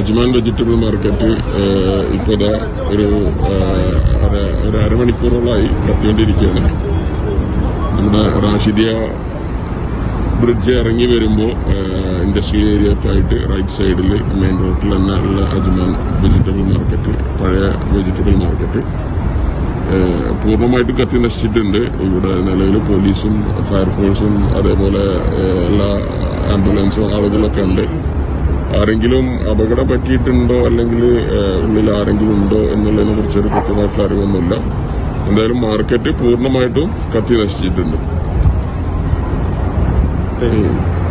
Ajman vegetable market ഇപ്പോൾ ദാ ഒരു ആ, അര- ഒരു അരമണിക്കൂറോളമായി കത്തിക്കൊണ്ടിരിക്കുകയാണ് നമ്മുടെ റാഷിദിയ ബ്രിഡ്ജ് ഇറങ്ങി വരുമ്പോൾ ഇൻഡസ്ട്രിയൽ ഏരിയ ഒക്കെ ആയിട്ട് റൈറ്റ് സൈഡിൽ മെയിൻ റോഡിൽ തന്നെ ഉള്ള അജ്മാൻ വെജിറ്റബിൾ മാർക്കറ്റ് പഴയ വെജിറ്റബിൾ മാർക്കറ്റ് ഏഹ് പൂർണ്ണമായിട്ടും കത്തി നശിച്ചിട്ടുണ്ട് ഇവിടെ നിലവിൽ പോലീസും ഫയർഫോഴ്സും അതേപോലെ ഏഹ് എല്ലാ ആംബുലൻസും ആളുകളൊക്കെ ഉണ്ട് ആരെങ്കിലും അപകടം പറ്റിയിട്ടുണ്ടോ അല്ലെങ്കിൽ ഏഹ് ഉള്ളിൽ ആരെങ്കിലും ഉണ്ടോ എന്നുള്ളതിനെ കുറിച്ചൊരു കൃത്യമായിട്ടുള്ള അറിവൊന്നുമില്ല എന്തായാലും മാർക്കറ്റ് പൂർണ്ണമായിട്ടും കത്തി നശിച്ചിട്ടുണ്ട് ഉം.